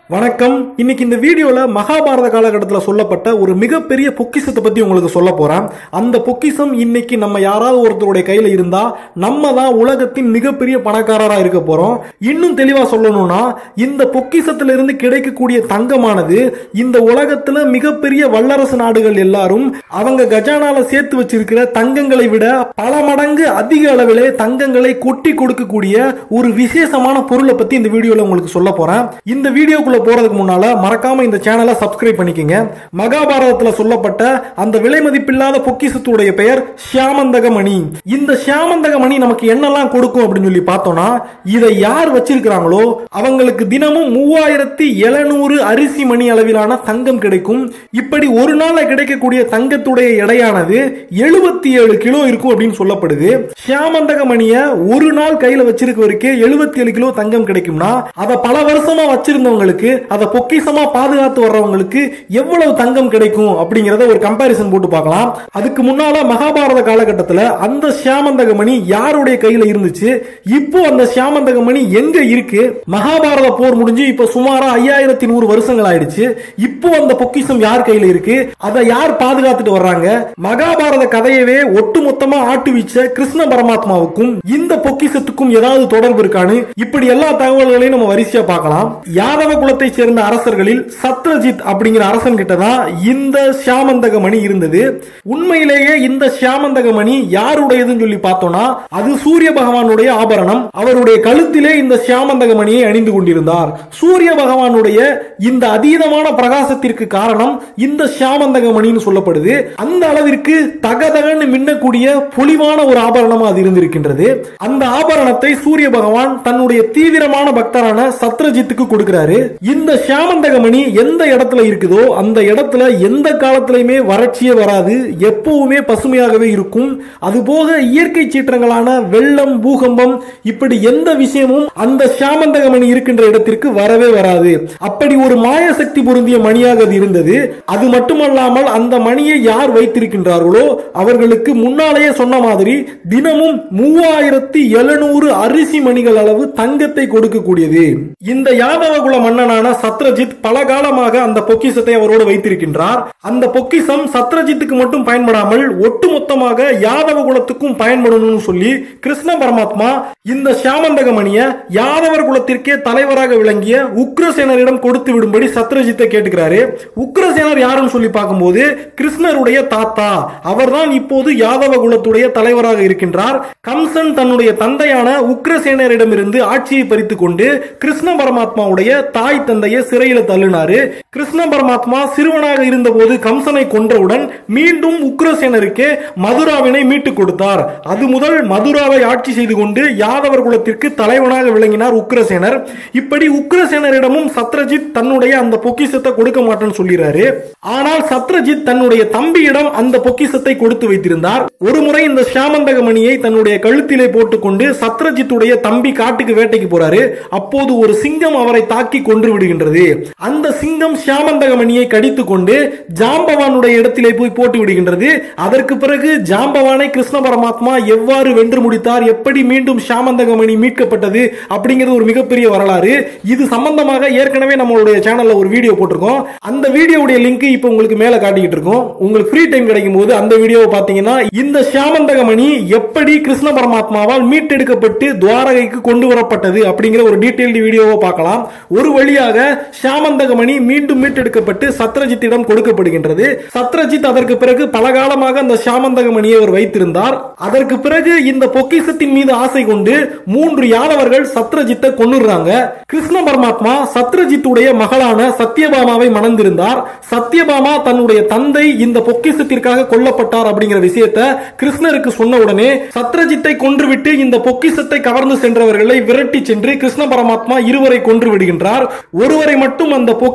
வணக்கம் இன்னைக்கு இந்த வீடியோல மகாபாரத காலகட்டத்தில் சொல்லப்பட்ட ஒரு மிகப்பெரிய பொக்கிஷத்தை பத்தி உங்களுக்கு சொல்ல போறேன் அந்த பொக்கிஷம் இன்னைக்கு நம்ம யாராவது ஒருத்தருடைய கையில இருந்தா நம்ம தான் உலகத்தின் மிகப்பெரிய பணக்காரரா இருக்க போறோம் இன்னும் தெளிவா சொல்லணும்னா இந்த பொக்கிஷத்திலிருந்து கிடைக்கக்கூடிய தங்கமானது இந்த உலகத்துல மிகப்பெரிய வல்லரசு நாடுகள் எல்லாரும் அவங்க கஜானால சேர்த்து வச்சிருக்கிற தங்கங்களை விட பல மடங்கு அதிக அளவிலே தங்கங்களை கொட்டி கொடுக்கக்கூடிய ஒரு விசேஷமான பொருளை பத்தி இந்த வீடியோல உங்களுக்கு சொல்ல போறேன் இந்த வீடியோக்குள்ள போறதுக்கு முன்னால மறக்காம இந்த சேனலை சப்ஸ்கிரைப் பண்ணிக்கங்க மகாபாரதத்துல சொல்லப்பட்ட அந்த விலை மதிப்பில்லாத பொக்கிஷத்துடைய பெயர் ஷியாமந்தக மணி இந்த ஷியாமந்தக மணி நமக்கு என்னெல்லாம் கொடுக்கும் அப்படின்னு சொல்லி பார்த்தோம்னா இதை யார் வச்சிருக்கிறாங்களோ அவங்களுக்கு தினமும் மூவாயிரத்தி எழுநூறு அரிசி மணி அளவிலான தங்கம் கிடைக்கும் இப்படி ஒரு நாள்ல கிடைக்கக்கூடிய தங்கத்துடைய எடையானது எழுபத்தி ஏழு கிலோ இருக்கும் அப்படின்னு சொல்லப்படுது ஷியாமந்தக மணிய ஒரு நாள் கையில வச்சிருக்கவருக்கு எழுபத்தி ஏழு கிலோ தங்கம் கிடைக்கும்னா அதை பல வருஷமா வச்சிருந்தவங்களுக்கு அதை பொக்கிஷமா பாதுகாத்து வர்றவங்களுக்கு எவ்வளவு தங்கம் கிடைக்கும் அப்படிங்கறத ஒரு கம்பாரிசன் போட்டு பார்க்கலாம் அதுக்கு முன்னால மகாபாரத காலகட்டத்துல அந்த ஷியாமந்தக மணி யாருடைய கையில இருந்துச்சு இப்போ அந்த ஷியாமந்தக மணி எங்க இருக்கு மகாபாரத போர் முடிஞ்சு இப்ப சுமாரா ஐயாயிரத்தி நூறு வருஷங்கள் ஆயிடுச்சு இப்போ அந்த பொக்கிஷம் யார் கையில இருக்கு அதை யார் பாதுகாத்துட்டு வர்றாங்க மகாபாரத கதையவே ஒட்டுமொத்தமா ஆட்டு வீச்ச கிருஷ்ண பரமாத்மாவுக்கும் இந்த பொக்கிஷத்துக்கும் ஏதாவது தொடர்பு இருக்கான்னு இப்படி எல்லா தகவல்களையும் நம்ம வரிசையா பார்க்கலாம் யாதவ குலத்தை சேர்ந்த அரசர்களில் சத்ரஜித் அப்படிங்கிற அரசன் கிட்ட தான் இந்த ஷியாமந்தக மணி இருந்தது உண்மையிலேயே இந்த ஷியாமந்தக மணி யாருடையதுன்னு சொல்லி பார்த்தோம்னா அது சூரிய பகவானுடைய ஆபரணம் அவருடைய கழுத்திலே இந்த ஷியாமந்தக மணியை அணிந்து கொண்டிருந்தார் சூரிய பகவானுடைய இந்த அதீதமான பிரகாசத்திற்கு காரணம் இந்த ஷியாமந்தக மணின்னு சொல்லப்படுது அந்த அளவிற்கு தகதகன்னு மின்னக்கூடிய பொலிவான ஒரு ஆபரணமா அது இருந்திருக்கின்றது அந்த ஆபரணத்தை சூரிய பகவான் தன்னுடைய தீவிரமான பக்தரான சத்ரஜித்துக்கு கொடுக்கிறாரு இந்த ஷியாமந்தக மணி எந்த இடத்துல இருக்குதோ அந்த இடத்துல எந்த காலத்திலையுமே வறட்சியே வராது எப்பவுமே பசுமையாகவே இருக்கும் அதுபோக இயற்கை சீற்றங்களான வெள்ளம் பூகம்பம் இப்படி எந்த விஷயமும் அந்த ஷியாமந்தக மணி இருக்கின்ற இடத்திற்கு வரவே வராது அப்படி ஒரு மாய சக்தி பொருந்திய மணியாக அது இருந்தது அது மட்டுமல்லாமல் அந்த மணியை யார் வைத்திருக்கின்றார்களோ அவர்களுக்கு முன்னாலேயே சொன்ன மாதிரி தினமும் மூவாயிரத்தி எழுநூறு அரிசி மணிகள் அளவு தங்கத்தை கொடுக்கக்கூடியது இந்த யாதவ குல மன்னனான சத்ரஜித் பல காலமாக அந்த பொக்கிஷத்தை அவரோடு வைத்திருக்கின்றார் அந்த பொக்கிஷம் சத்ரஜித்துக்கு மட்டும் பயன்படாமல் ஒட்டுமொத்தமாக யாதவ குலத்துக்கும் பயன்படணும்னு சொல்லி கிருஷ்ண பரமாத்மா இந்த ஷியாமந்தக மணிய யாதவர் குலத்திற்கே தலைவராக விளங்கிய உக்ரசேனரிடம் கொடுத்து விடும்படி சத்ரஜித்தை கேட்டுக்கிறாரு உக்ரசேனர் யாருன்னு சொல்லி பார்க்கும்போது கிருஷ்ணருடைய தாத்தா அவர்தான் இப்போது யாதவ குலத்துடைய தலைவராக இருக்கின்றார் கம்சன் தன்னுடைய தந்தையான உக்ரசேனரிடமிருந்து ஆட்சியை பறித்துக் கொண்டு கிருஷ்ண பரமாத்மாவுடைய தாய் தந்தையை சிறையில தள்ளினாரு கிருஷ்ண பரமாத்மா சிறுவனாக இருந்தபோது கம்சனை கொன்றவுடன் மீண்டும் உக்ரசேனருக்கு மதுராவினை மீட்டுக் கொடுத்தார் அது முதல் மதுராவை ஆட்சி செய்து கொண்டு யாதவர் குலத்திற்கு தலைவனாக விளங்கினார் உக்ரசேனர் இப்படி உக்ரசேனரிடமும் சத்ரஜித் தன்னுடைய அந்த பொக்கிஷத்தை கொடுக்க மாட்டேன்னு சொல்லிறாரு ஆனால் சத்ரஜித் தன்னுடைய தம்பியிடம் அந்த பொக்கிஷத்தை கொடுத்து வைத்திருந்தார் ஒரு முறை இந்த ஷியாமந்தக மணியை தன்னுடைய கழுத்திலே போட்டுக்கொண்டு சத்ரஜித்துடைய தம்பி காட்டுக்கு வேட்டைக்கு போறாரு அப்போது ஒரு சிங்கம் அவரை தாக்கி கொன்று விடுகின்றது அந்த சிங்கம் ஷியாமந்தக மணியை கடித்து கொண்டு ஜாம்பவானுடைய இடத்திலே போய் போட்டு விடுகின்றது அதற்கு பிறகு ஜாம்பவானை கிருஷ்ண பரமாத்மா எவ்வாறு வென்று முடித்தார் எப்படி மீண்டும் ஷியாமந்தக மணி மீட்கப்பட்டது அப்படிங்கிறது ஒரு மிகப்பெரிய வரலாறு இது சம்பந்தமாக ஏற்கனவே நம்மளுடைய சேனல்ல ஒரு வீடியோ போட்டிருக்கோம் அந்த வீடியோவுடைய லிங்க் இப்போ உங்களுக்கு மேல காட்டிக்கிட்டு இருக்கோம் உங்களுக்கு ஃப்ரீ டைம் கிடைக்கும் போது அந்த வீடியோவை பார்த்தீங்கன்னா இந்த ஷியாமந்தக மணி எப்படி கிருஷ்ண பரமாத்மாவால் மீட்டெடுக்கப்பட்டு துவாரகைக்கு கொண்டு வரப்பட்டது அப்படிங்கிற ஒரு டீடைல்டு வீடியோவை பார்க்கலாம் ஒரு வழியாக ஷியாமந்தக மணி மீண்டும் மீட்டெடுக்கப்பட்டு சத்ரஜித்திடம் கொடுக்கப்படுகின்றது சத்ரஜித் அதற்கு பிறகு பல காலமாக அந்த ஷியாமந்தக மணியை அவர் வைத்திருந்தார் அதற்கு பிறகு இந்த பொக்கிஷத்தின் மீது ஆசை கொண்டு மூன்று யாதவர்கள் சத்ரஜித்தை கொன்னுறாங்க கிருஷ்ண பரமாத்மா சத்ரஜித்துடைய மகளான சத்யபாமாவை மணந்திருந்தார் சத்யபாமா தன்னுடைய தந்தை இந்த பொக்கிஷத்திற்காக கொல்லப்பட்டார் அப்படிங்கிற விஷயத்தை கிருஷ்ணருக்கு சொன்ன உடனே சத்ரஜித்தை கொன்றுவிட்டு இந்த பொக்கிஷத்தை கவர்ந்து சென்றவர்களை விரட்டி சென்று கிருஷ்ண பரமாத்மா இருவரை கொன்று விடுகின்றார் ஒருவரை மட்டும் அந்த பொக்கிஷத்தோடு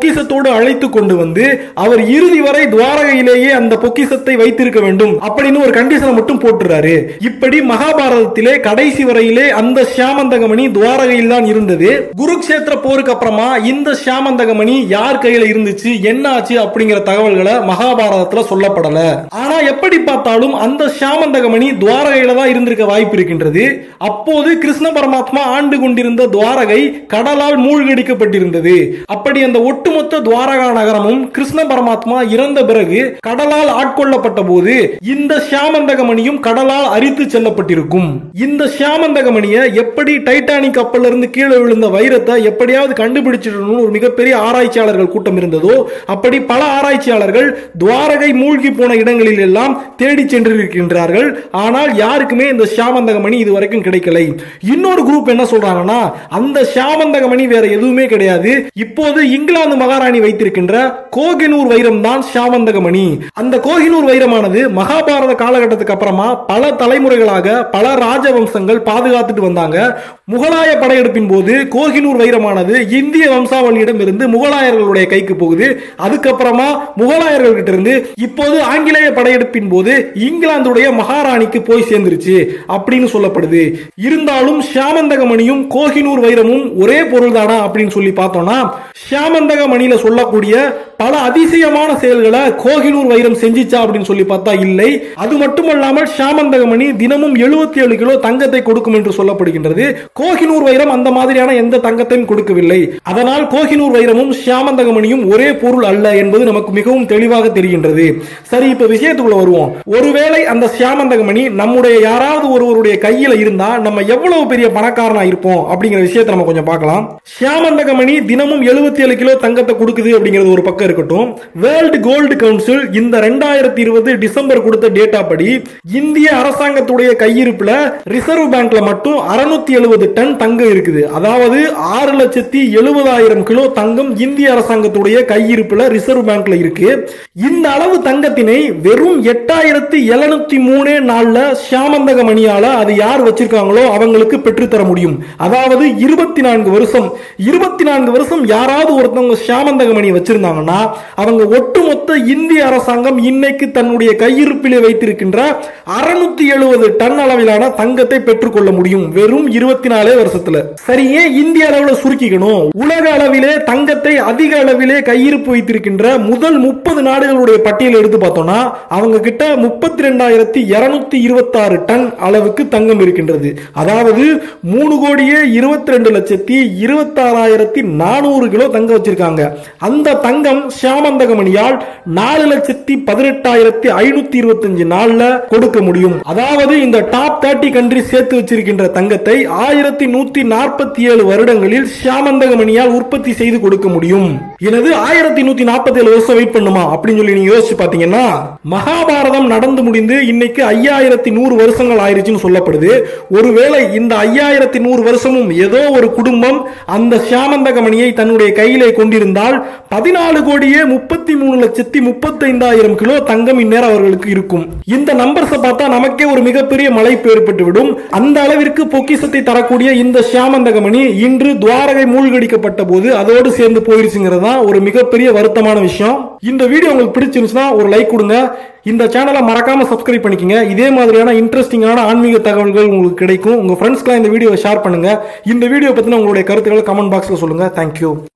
கூட அழைத்து கொண்டு வந்து அவர் இறுதி வரை துவாரகையிலேயே அந்த பொக்கிஷத்தை வைத்திருக்க வேண்டும் அப்படின்னு ஒரு கண்டிஷனை மட்டும் போட்டுறாரு இப்படி மகாபாரதத்திலே கடைசி வரையிலே அந்த சியாமந்தகமணி துவாரகையில் தான் இருந்தது குருக்ஷேத்திர போருக்கு அப்புறமா இந்த சியாமந்தகமணி யார் கையில இருந்துச்சு என்ன ஆச்சு அப்படிங்கிற தகவல்களை மகாபாரதத்துல சொல்லப்படல ஆனா எப்படி பார்த்தாலும் அந்த சியாமந்தகமணி துவாரகையில தான் இருந்திருக்க வாய்ப்பு இருக்கின்றது அப்போது கிருஷ்ண பரமாத்மா ஆண்டு கொண்டிருந்த துவாரகை கடலால் மூழ்கடிக்கப்பட்டிருந்தது அப்படி அந்த ஒட்டுமொத்த துவாரகா நகரமும் கிருஷ்ண பரமாத்மா இறந்த பிறகு கடலால் ஆட்கொள்ளப்பட்ட போது இந்த சியாமந்தகமணியும் கடலால் அரித்து செல்லப்பட்டிருக்கும் இந்த சியாமந்தகமணியை எப்படி டைட்டானிக் கப்பல்ல இருந்து கீழே விழுந்த வைரத்தை எப்படியாவது கண்டுபிடிச்சிடணும் ஒரு மிகப்பெரிய ஆராய்ச்சியாளர்கள் கூட்டம் இருந்ததோ அப்படி பல ஆராய்ச்சியாளர்கள் துவாரகை மூழ்கி போன இடங்களில் எல்லாம் தேடி சென்றிருக்கின்றார்கள் ஆனால் யாருக்குமே இந்த சியாமந்தகமணி இது வரைக்கும் கிடைக்கலை இன்னொரு குரூப் என்ன சொல்றாங்கன்னா அந்த சியாமந்தகமணி வேற எதுவுமே கிடையாது இப்போது இங்கிலாந்து மகாராணி வைத்திருக்கின்ற கோகினூர் வைரம் தான் சியாமந்தகமணி அந்த கோகினூர் வைரமானது மகாபாரத காலகட்டத்துக்கு அப்புறமா பல தலைமுறைகளாக பல ராஜவம்சங்கள் பாதுகாத்துட்டு வந்தாங்க முகலாய படையெடுப்பின் போது கோகினூர் வைரமானது இந்திய வம்சாவளியிடம் இருந்து முகலாயர்களுடைய கைக்கு போகுது அதுக்கப்புறமா முகலாயர்கள் கிட்ட இருந்து இப்போது ஆங்கிலேய படையெடுப்பின் போது இங்கிலாந்துடைய மகாராணிக்கு போய் சேர்ந்துருச்சு அப்படின்னு சொல்லப்படுது இருந்தாலும் ஷியாமந்தகமணியும் கோகினூர் வைரமும் ஒரே பொருள் தானா அப்படின்னு சொல்லி பார்த்தோம்னா ஷியாமந்தகமணியில சொல்லக்கூடிய பல அதிசயமான செயல்களை கோகினூர் வைரம் செஞ்சிச்சா அப்படின்னு சொல்லி பார்த்தா இல்லை அது மட்டுமல்லாமல் ஷியாமந்தகமணி தினமும் எழுபத்தி ஏழு கிலோ தங்கத்தை கொடுக்கும் என்று சொல்லப்படுகின்றது கோகினூர் வைரம் அந்த மாதிரியான எந்த தங்கத்தையும் கொடுக்கவில்லை அதனால் கோகினூர் வைரமும் ஷியாமந்தகமணியும் ஒரே பொருள் அல்ல என்பது நமக்கு மிகவும் தெளிவாக தெரிகின்றது சரி இப்ப விஷயத்துக்குள்ள வருவோம் ஒருவேளை அந்த ஷியாமந்தகமணி நம்முடைய யாராவது ஒருவருடைய கையில இருந்தா நம்ம எவ்வளவு பெரிய பணக்காரனா இருப்போம் அப்படிங்கிற விஷயத்தை நம்ம கொஞ்சம் பார்க்கலாம் ஷியாமந்தகமணி தினமும் எழுபத்தி ஏழு கிலோ தங்கத்தை கொடுக்குது அப்படிங்கிறது ஒரு பக்கம் இருக்கட்டும் வேர்ல்டு கோல்டு கவுன்சில் இந்த ரெண்டாயிரத்தி இருபது டிசம்பர் கொடுத்த டேட்டா படி இந்திய அரசாங்கத்துடைய கையிருப்புல ரிசர்வ் பேங்க்ல மட்டும் அறுநூத்தி எழுபது டன் தங்கம் இருக்குது அதாவது ஆறு லட்சத்தி எழுபதாயிரம் கிலோ தங்கம் இந்திய அரசாங்கத்துடைய கையிருப்புல ரிசர்வ் பேங்க்ல இருக்கு இந்த அளவு தங்கத்தினை வெறும் எட்டாயிரத்தி எழுநூத்தி மூணே நாள்ல சியாமந்தக மணியால அது யார் வச்சிருக்காங்களோ அவங்களுக்கு பெற்றுத்தர முடியும் அதாவது இருபத்தி நான்கு வருஷம் இருபத்தி நான்கு வருஷம் யாராவது ஒருத்தவங்க சியாமந்தக மணி வச்சிருந்தாங்கன்னா அவங்க ஒட்டுமொத்த இந்திய அரசாங்கம் இன்னைக்கு தன்னுடைய கையிருப்பிலே வைத்திருக்கின்ற அறுநூத்தி எழுபது டன் அளவிலான தங்கத்தை பெற்றுக்கொள்ள முடியும் வெறும் இருபத்தி நாலே வருஷத்துல சரியே இந்திய அளவுல சுருக்கிக்கணும் உலக அளவிலே தங்கத்தை அதிக அளவிலே கையிருப்பு வைத்திருக்கின்ற முதல் முப்பது நாடுகளுடைய பட்டியல் எடுத்து பார்த்தோம்னா அவங்க கிட்ட முப்பத்தி ரெண்டாயிரத்தி இருநூத்தி இருபத்தி ஆறு டன் அளவுக்கு தங்கம் இருக்கின்றது அதாவது மூணு கோடியே இருபத்தி ரெண்டு லட்சத்தி இருபத்தி ஆறாயிரத்தி நானூறு கிலோ தங்கம் வச்சிருக்காங்க அந்த தங்கம் சியாமந்தகமணியால் நாலு லட்சத்தி பதினெட்டாயிரத்தி ஐநூத்தி இருபத்தஞ்சு நாள்ல கொடுக்க முடியும் அதாவது இந்த டாப் தேர்ட்டி கண்ட்ரி சேர்த்து வச்சிருக்கின்ற தங்கத்தை ஆயிரத்தி நூத்தி நாற்பத்தி ஏழு வருடங்களில் சியாமந்தகமணியால் உற்பத்தி செய்து கொடுக்க முடியும் எனது ஆயிரத்தி நூத்தி நாற்பத்தி ஏழு வருஷம் வெயிட் பண்ணுமா அப்படின்னு சொல்லி நீங்க யோசிச்சு பாத்தீங்கன்னா மகாபாரதம் நடந்து முடிந்து இன்னைக்கு ஐயாயிரத்தி நூறு வருஷங்கள் ஆயிருச்சுன்னு சொல்லப்படுது ஒருவேளை இந்த ஐயாயிரத்தி நூறு வருஷமும் ஏதோ ஒரு குடும்பம் அந்த சியாமந்தகமணியை தன்னுடைய கையிலே கொண்டிருந்தால் பதினாலு கோடியே முப்பத்தி மூணு லட்சத்தி முப்பத்தைந்தாயிரம் கிலோ தங்கம் இந்நேரம் அவர்களுக்கு இருக்கும் இந்த நம்பர்ஸை பார்த்தா நமக்கே ஒரு மிகப்பெரிய மலைப்பு ஏற்பட்டுவிடும் அந்த அளவிற்கு பொக்கிஷத்தை தரக்கூடிய இந்த சியாமந்தகமணி இன்று துவாரகை மூழ்கடிக்கப்பட்ட போது அதோடு சேர்ந்து போயிருச்சுங்கிறது தான் ஒரு மிகப்பெரிய வருத்தமான விஷயம் இந்த வீடியோ உங்களுக்கு பிடிச்சிருந்துச்சுன்னா ஒரு லைக் கொடுங்க இந்த சேனலை மறக்காம சப்ஸ்கிரைப் பண்ணிக்கங்க இதே மாதிரியான இன்ட்ரெஸ்டிங்கான ஆன்மீக தகவல்கள் உங்களுக்கு கிடைக்கும் உங்க ஃப்ரெண்ட்ஸ்க்குலாம் இந்த வீடியோவை ஷேர் பண்ணுங்க இந்த வீடியோ பத்தின உங்களுடைய கருத்துக்களை கமெண்ட் பாக்ஸ்ல சொல்லுங்க தேங்க்யூ